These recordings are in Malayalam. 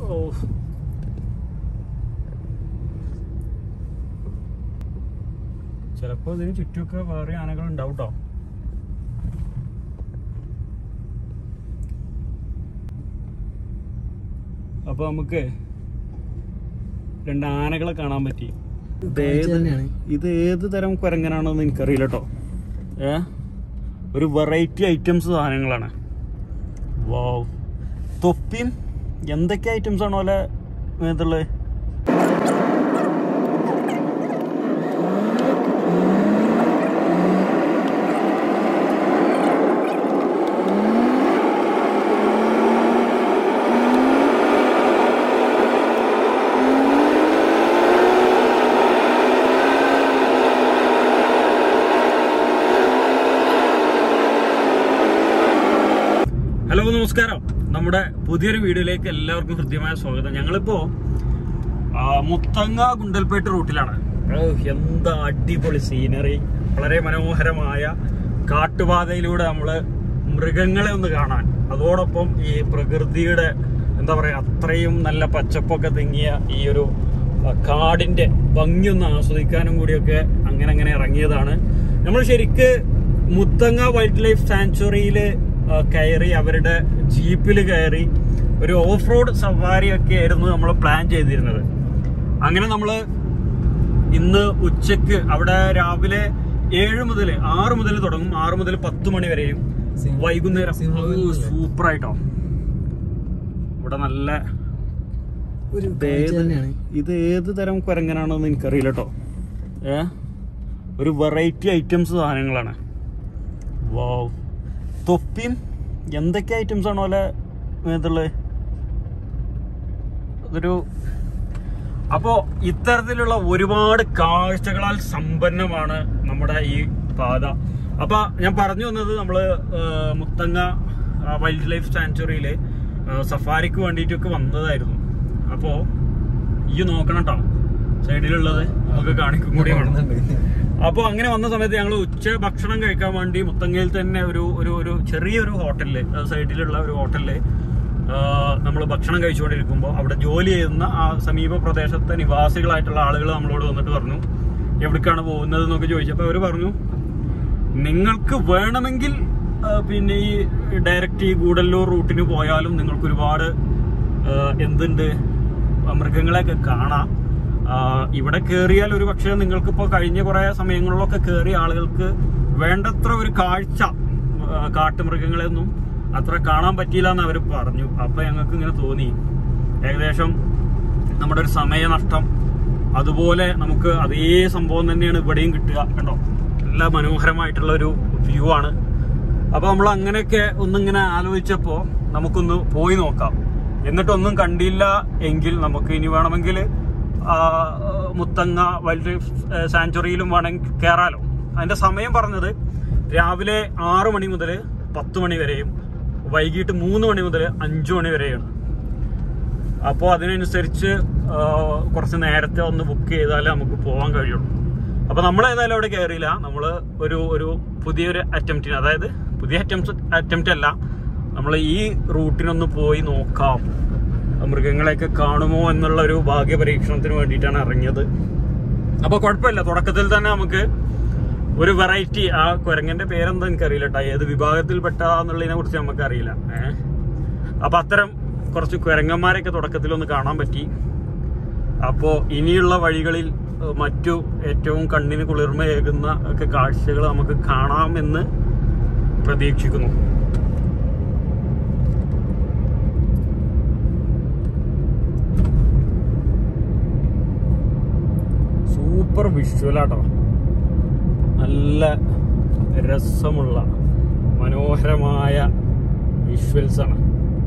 ഓ ചിലപ്പോ ഇതിന് ചുറ്റുമൊക്കെ വേറെ ആനകൾ ഉണ്ടാവും കേട്ടോ അപ്പൊ നമുക്ക് രണ്ട് ആനകളെ കാണാൻ പറ്റി ഇത് ഏത് തന്നെയാണ്. ഇത് ഏത് തരം കുരങ്ങനാണെന്ന് എനിക്കറിയില്ല കേട്ടോ ഏ ഒരു വെറൈറ്റി ഐറ്റംസ് സാധനങ്ങളാണ് വാവ് തൊപ്പിയും എന്തൊക്കെ ഐറ്റംസ് ആണോ അല്ലെ മേത്തുള്ളത് ഹലോ നമസ്കാരം നമ്മുടെ പുതിയൊരു വീഡിയോയിലേക്ക് എല്ലാവർക്കും ഹൃദ്യമായ സ്വാഗതം ഞങ്ങളിപ്പോ ആ, മുത്തങ്ങ ഗുണ്ടൽപേട്ട് റൂട്ടിലാണ് ഓ, എന്താ അടിപൊളി സീനറി വളരെ മനോഹരമായ കാട്ടുപാതയിലൂടെ നമ്മള് മൃഗങ്ങളെ ഒന്ന് കാണാൻ അതോടൊപ്പം ഈ പ്രകൃതിയുടെ എന്താ പറയാ അത്രയും നല്ല പച്ചപ്പൊക്കെ തിങ്ങിയ ഈ ഒരു ആ, കാടിന്റെ ഭംഗി ഒന്ന് ആസ്വദിക്കാനും കൂടിയൊക്കെ അങ്ങനെ അങ്ങനെ ഇറങ്ങിയതാണ് നമ്മൾ ശരിക്ക് മുത്തങ്ങ വൈൽഡ് ലൈഫ് സാങ്ച്വറിയില് കയറി അവരുടെ ജീപ്പിൽ കയറി ഒരു ഓഫ് റോഡ് സവാരി ഒക്കെ ആയിരുന്നു നമ്മൾ പ്ലാൻ ചെയ്തിരുന്നത് അങ്ങനെ നമ്മൾ ഇന്ന് ഉച്ചക്ക് അവിടെ രാവിലെ ഏഴ് മുതൽ ആറ് മുതൽ തുടങ്ങും ആറ് മുതൽ പത്ത് മണി വരെയും സിംഹ- വൈകുന്നേരം സിംഹവാലി സൂപ്പർ ആയിട്ടോ ഇവിടെ നല്ല ഒരു ഇത് കാഴ്ച ഏത് തന്നെയാണ് ഇത് ഏത് തരം കുരങ്ങനാണെന്ന് എനിക്കറിയില്ല കേട്ടോ ഏ ഒരു വെറൈറ്റി ഐറ്റംസ് സാധനങ്ങളാണ് വാവ് തൊപ്പിയും എന്തൊക്കെ ഐറ്റംസ് ആണോ അല്ലെ മേത്തുള്ളത് അതൊരു അപ്പോ ഇത്തരത്തിലുള്ള ഒരുപാട് കാഴ്ചകളാൽ സമ്പന്നമാണ് നമ്മുടെ ഈ പാത അപ്പൊ ഞാൻ പറഞ്ഞു വന്നത് നമ്മള് ആ, മുത്തങ്ങ വൈൽഡ് ലൈഫ് സാങ്ച്വറിയില് സഫാരിക്ക് വേണ്ടിയിട്ടൊക്കെ വന്നതായിരുന്നു അപ്പോ ഈ നോക്കണം കേട്ടോ സൈഡിലുള്ളത് നമുക്ക് കാണിക്കും കൂടി വേണം അപ്പോൾ അങ്ങനെ വന്ന സമയത്ത് ഞങ്ങൾ ഉച്ച ഭക്ഷണം കഴിക്കാൻ വേണ്ടി മുത്തങ്ങയിൽ തന്നെ ഒരു ഒരു ഒരു ചെറിയൊരു ഹോട്ടലില് ആ സൈഡിലുള്ള ഒരു ഹോട്ടലില് നമ്മൾ ഭക്ഷണം കഴിച്ചുകൊണ്ടിരിക്കുമ്പോൾ അവിടെ ജോലി ചെയ്യുന്ന ആ സമീപ പ്രദേശത്തെ നിവാസികളായിട്ടുള്ള ആളുകൾ നമ്മളോട് വന്നിട്ട് പറഞ്ഞു എവിടേക്കാണ് പോകുന്നത് എന്നൊക്കെ ചോദിച്ചപ്പോൾ അവർ പറഞ്ഞു നിങ്ങൾക്ക് വേണമെങ്കിൽ ആ, പിന്നെ ഈ ഡയറക്റ്റ് ഈ ഗൂഡല്ലൂർ റൂട്ടിന് പോയാലും നിങ്ങൾക്ക് ഒരുപാട് ആ, എന്തുണ്ട് ആ, മൃഗങ്ങളെയൊക്കെ കാണാം ആ, ഇവിടെ കയറിയാൽ ഒരു പക്ഷേ നിങ്ങൾക്ക് ഇപ്പോൾ കഴിഞ്ഞ കുറേ സമയങ്ങളിലൊക്കെ കയറിയ ആളുകൾക്ക് വേണ്ടത്ര ഒരു കാഴ്ച ആ, കാട്ടുമൃഗങ്ങളെയൊന്നും അത്ര കാണാൻ പറ്റിയില്ല എന്ന് അവർ പറഞ്ഞു അപ്പൊ ഞങ്ങൾക്ക് ഇങ്ങനെ തോന്നി ഏകദേശം നമ്മുടെ ഒരു സമയനഷ്ടം അതുപോലെ നമുക്ക് അതേ സംഭവം തന്നെയാണ് ഇവിടെയും കിട്ടുക കണ്ടോ നല്ല മനോഹരമായിട്ടുള്ള ഒരു വ്യൂ ആണ് അപ്പൊ നമ്മൾ അങ്ങനെയൊക്കെ ഒന്നിങ്ങനെ ആലോചിച്ചപ്പോ നമുക്കൊന്ന് പോയി നോക്കാം എന്നിട്ടൊന്നും കണ്ടില്ല എങ്കിൽ നമുക്ക് ഇനി വേണമെങ്കിൽ ആ, മുത്തങ്ങ വൈൽഡ് ലൈഫ് സാങ്ച്വറിയിലും വേണമെങ്കിൽ കയറാലോ അതിന്റെ സമയം പറഞ്ഞത് രാവിലെ ആറ് മണി മുതൽ പത്ത് മണി വരെയും വൈകിട്ട് മൂന്ന് മണി മുതൽ അഞ്ചു മണി വരെയാണ് അപ്പോൾ അതിനനുസരിച്ച് ആ, കുറച്ച് നേരത്തെ ഒന്ന് ബുക്ക് ചെയ്താലേ നമുക്ക് പോകാൻ കഴിയുള്ളൂ അപ്പോൾ നമ്മൾ ഏതായാലും അവിടെ കയറിയില്ല നമ്മൾ ഒരു ഒരു പുതിയൊരു അറ്റംപ്റ്റിന് അതായത് പുതിയ അറ്റംപ്റ്റ് അറ്റംപ്റ്റ് അല്ല നമ്മൾ ഈ റൂട്ടിനൊന്ന് പോയി നോക്കാം മൃഗങ്ങളെയൊക്കെ കാണുമോ എന്നുള്ള ഒരു ഭാഗ്യ പരീക്ഷണത്തിന് വേണ്ടിയിട്ടാണ് ഇറങ്ങിയത് അപ്പോൾ കുഴപ്പമില്ല തുടക്കത്തിൽ തന്നെ നമുക്ക് ഒരു വെറൈറ്റി ആ കുരങ്ങന്റെ പേരെന്താ എനിക്കറിയില്ല കേട്ടോ ഏത് വിഭാഗത്തിൽപ്പെട്ടതാന്നുള്ളതിനെ കുറിച്ച് നമുക്ക് അറിയില്ല ഏഹ് അപ്പൊ അത്തരം കുറച്ച് കുരങ്ങന്മാരെയൊക്കെ തുടക്കത്തിൽ ഒന്ന് കാണാൻ പറ്റി അപ്പോ ഇനിയുള്ള വഴികളിൽ ഏഹ്, മറ്റു ഏറ്റവും കണ്ണിന് കുളിർമയേകുന്ന ഒക്കെ കാഴ്ചകൾ നമുക്ക് കാണാമെന്ന് പ്രതീക്ഷിക്കുന്നു സൂപ്പർ വിഷ്വലാട്ടോ നല്ല രസമുള്ള മനോഹരമായ വിഷ്വൽസ് ആണ്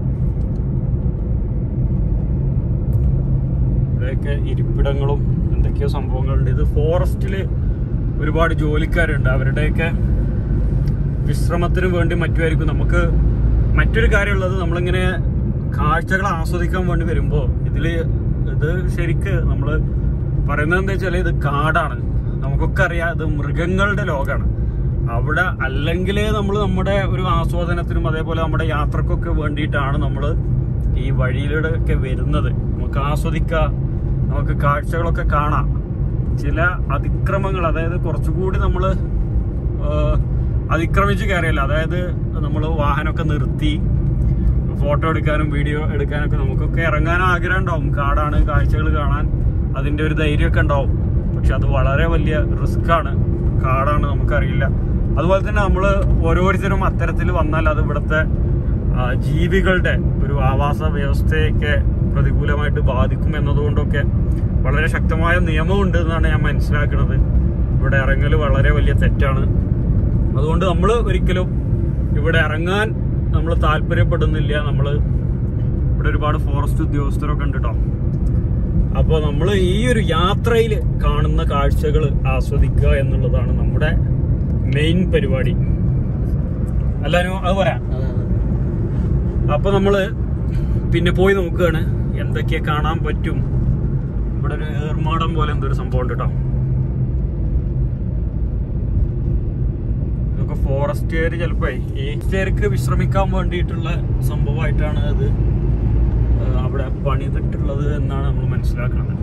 ഇവിടെയൊക്കെ ഇരിപ്പിടങ്ങളും എന്തൊക്കെയോ സംഭവങ്ങളുണ്ട് ഇത് ഫോറസ്റ്റില് ഒരുപാട് ജോലിക്കാരുണ്ട് അവരുടെയൊക്കെ വിശ്രമത്തിന് വേണ്ടി മറ്റുമായിരിക്കും നമുക്ക് മറ്റൊരു കാര്യമുള്ളത് നമ്മളിങ്ങനെ കാഴ്ചകൾ ആസ്വദിക്കാൻ വേണ്ടി വരുമ്പോൾ ഇതില് ഇത് ശരിക്ക് നമ്മള് പറയുന്നത് എന്താ വെച്ചാൽ ഇത് കാടാണ് നമുക്കൊക്കെ അറിയാം ഇത് മൃഗങ്ങളുടെ ലോകമാണ് അവിടെ അല്ലെങ്കിലേ നമ്മൾ നമ്മുടെ ഒരു ആസ്വാദനത്തിനും അതേപോലെ നമ്മുടെ യാത്രക്കൊക്കെ വേണ്ടിയിട്ടാണ് നമ്മൾ ഈ വഴിയിലൂടെ ഒക്കെ വരുന്നത് നമുക്ക് ആസ്വദിക്കാം നമുക്ക് കാഴ്ചകളൊക്കെ കാണാം ചില അതിക്രമങ്ങൾ അതായത് കുറച്ചുകൂടി നമ്മൾ അതിക്രമിച്ച് കയറിയല്ല അതായത് നമ്മൾ വാഹനമൊക്കെ നിർത്തി ഫോട്ടോ എടുക്കാനും വീഡിയോ എടുക്കാനൊക്കെ നമുക്കൊക്കെ ഇറങ്ങാൻ ആഗ്രഹം ഉണ്ടാവും കാടാണ് കാഴ്ചകൾ കാണാൻ അതിൻ്റെ ഒരു ധൈര്യമൊക്കെ ഉണ്ടാവും പക്ഷെ അത് വളരെ വലിയ റിസ്ക് ആണ് കാടാണ് നമുക്കറിയില്ല അതുപോലെ തന്നെ നമ്മൾ ഓരോരുത്തരും അത്തരത്തിൽ വന്നാൽ അത് ഇവിടുത്തെ ആ, ജീവികളുടെ ഒരു ആവാസ വ്യവസ്ഥയൊക്കെ പ്രതികൂലമായിട്ട് ബാധിക്കും എന്നതുകൊണ്ടൊക്കെ വളരെ ശക്തമായ നിയമമുണ്ട് എന്നാണ് ഞാൻ മനസ്സിലാക്കുന്നത് ഇവിടെ ഇറങ്ങൽ വളരെ വലിയ തെറ്റാണ് അതുകൊണ്ട് നമ്മൾ ഒരിക്കലും ഇവിടെ ഇറങ്ങാൻ നമ്മൾ താല്പര്യപ്പെടുന്നില്ല നമ്മൾ ഇവിടെ ഒരുപാട് ഫോറസ്റ്റ് ഉദ്യോഗസ്ഥരൊക്കെ ഉണ്ട് കേട്ടോ അപ്പോൾ നമ്മൾ ഈ ഒരു യാത്രയിൽ കാണുന്ന കാഴ്ചകൾ ആസ്വദിക്കുക എന്നുള്ളതാണ് നമ്മുടെ മെയിൻ പരിപാടി എല്ലാവരും അത് പറയാം അപ്പൊ നമ്മള് പിന്നെ പോയി നോക്കുകയാണ് എന്തൊക്കെ കാണാൻ പറ്റും ഇവിടെ ഒരു ഏർമാടം പോലെ എന്തൊരു സംഭവം ഉണ്ട് കേട്ടോ ഇതൊക്കെ ഫോറസ്റ്റുകാർ ചിലപ്പോ ഈ ഫോറസ്റ്റുകാർക്ക് വിശ്രമിക്കാൻ വേണ്ടിയിട്ടുള്ള സംഭവമായിട്ടാണ് അത് ആ, അവിടെ പണിതിട്ടുള്ളത് എന്നാണ് നമ്മൾ മനസ്സിലാക്കുന്നത്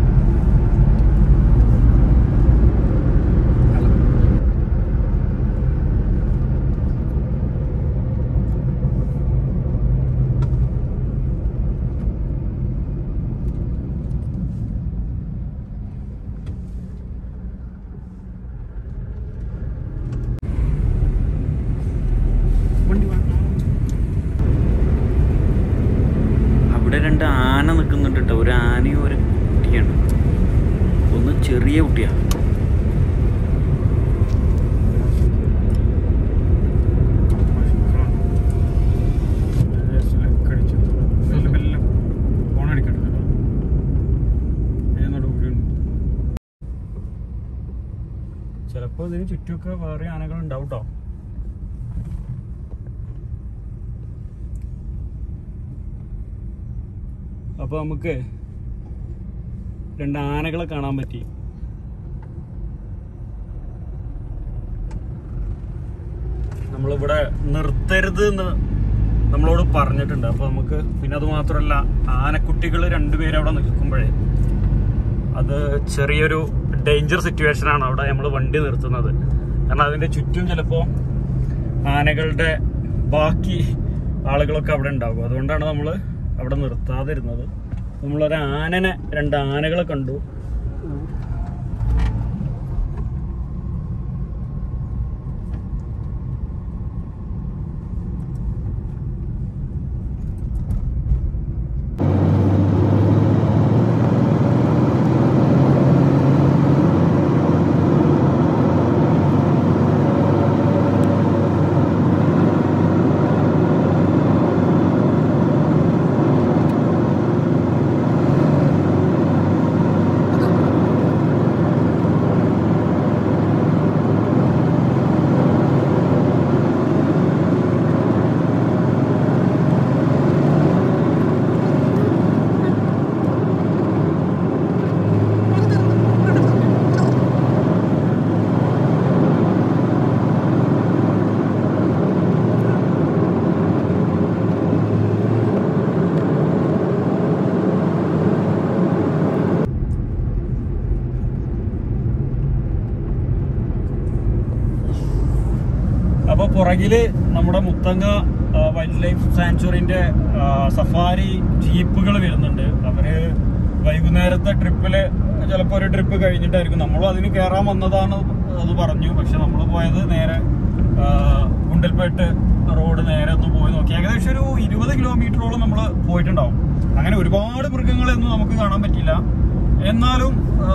വണ്ടി അവിടെ രണ്ട് ആന നിൽക്കുന്നുണ്ട് കേട്ടോ ഒരു ആനയും ഒരു കുട്ടിയാണ് ഒന്ന് ചെറിയ കുട്ടിയാണ് ചിലപ്പോ ഇതിന് ചുറ്റുമൊക്കെ വേറെ ആനകൾ ഉണ്ടാവും കേട്ടോ അപ്പൊ നമുക്ക് രണ്ട് ആനകളെ കാണാൻ പറ്റി നമ്മളിവിടെ നിർത്തരുത് എന്ന് നമ്മളോട് പറഞ്ഞിട്ടുണ്ട് അപ്പൊ നമുക്ക് പിന്നെ അത് മാത്രമല്ല ആനക്കുട്ടികൾ രണ്ടുപേരും അവിടെ നിൽക്കുമ്പോഴേ അത് ചെറിയൊരു ഡേഞ്ചർ സിറ്റുവേഷൻ ആണ് അവിടെ നമ്മൾ വണ്ടി നിർത്തുന്നത് കാരണം അതിന്റെ ചുറ്റും ചിലപ്പോ ആനകളുടെ ബാക്കി ആളുകളൊക്കെ അവിടെ ഉണ്ടാകും അതുകൊണ്ടാണ് നമ്മൾ അവിടെ നിർത്താതിരുന്നത് നമ്മളൊരു ആനനെ രണ്ട് ആനകളെ കണ്ടു അപ്പൊ പുറകില് നമ്മുടെ മുത്തങ്ങ വൈൽഡ് ലൈഫ് സാങ്ച്വറിന്റെ സഫാരി ജീപ്പുകൾ വരുന്നുണ്ട് അവര് വൈകുന്നേരത്തെ ട്രിപ്പില് ചിലപ്പോ ഒരു ട്രിപ്പ് കഴിഞ്ഞിട്ടായിരിക്കും നമ്മളും അതിന് കയറാൻ വന്നതാണ് അത് പറഞ്ഞു പക്ഷെ നമ്മൾ പോയത് നേരെ ആ, ഗുണ്ടൽപേട്ട് റോഡ് നേരെ ഒന്ന് പോയി നോക്കി ഏകദേശം ഒരു ഇരുപത് കിലോമീറ്ററോളം നമ്മൾ പോയിട്ടുണ്ടാവും അങ്ങനെ ഒരുപാട് മൃഗങ്ങളെയൊന്നും നമുക്ക് കാണാൻ പറ്റില്ല എന്നാലും ആ,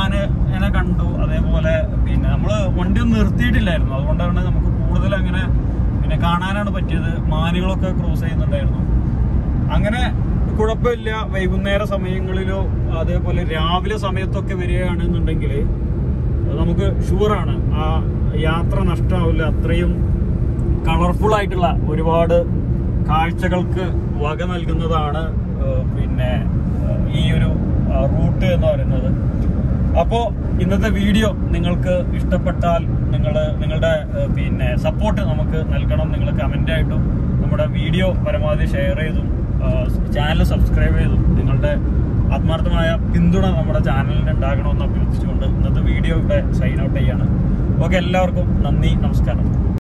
ആനനെ കണ്ടു അതേപോലെ പിന്നെ നമ്മൾ വണ്ടി ഒന്നും നിർത്തിയിട്ടില്ലായിരുന്നു അതുകൊണ്ടാണ് നമുക്ക് കൂടുതൽ അങ്ങനെ പിന്നെ കാണാനാണ് പറ്റിയത് മാനുകളൊക്കെ ക്രോസ് ചെയ്യുന്നുണ്ടായിരുന്നു അങ്ങനെ കുഴപ്പമില്ല വൈകുന്നേര സമയങ്ങളിലോ അതേപോലെ രാവിലെ സമയത്തൊക്കെ വരികയാണെന്നുണ്ടെങ്കിൽ നമുക്ക് ഷുവറാണ് ആ യാത്ര നഷ്ടമാവില്ല അത്രയും കളർഫുൾ ആയിട്ടുള്ള ഒരുപാട് കാഴ്ചകൾക്ക് വക നൽകുന്നതാണ് ഏഹ് പിന്നെ ഏഹ് ഈ ഒരു റൂട്ട് എന്ന് പറയുന്നത് അപ്പോൾ ഇന്നത്തെ വീഡിയോ നിങ്ങൾക്ക് ഇഷ്ടപ്പെട്ടാൽ നിങ്ങൾ നിങ്ങളുടെ ഏഹ് പിന്നെ സപ്പോർട്ട് നമുക്ക് നൽകണം നിങ്ങൾ കമൻ്റ് ആയിട്ടും നമ്മുടെ വീഡിയോ പരമാവധി ഷെയർ ചെയ്തും ചാനൽ സബ്സ്ക്രൈബ് ചെയ്തു നിങ്ങളുടെ ആത്മാർത്ഥമായ പിന്തുണ നമ്മുടെ ചാനലിന് ഉണ്ടാകണമെന്ന് അഭ്യർത്ഥിച്ചുകൊണ്ട് ഇന്നത്തെ വീഡിയോ ഇവിടെ സൈൻ ഔട്ട് ചെയ്യാണ് ഓക്കെ എല്ലാവർക്കും നന്ദി നമസ്കാരം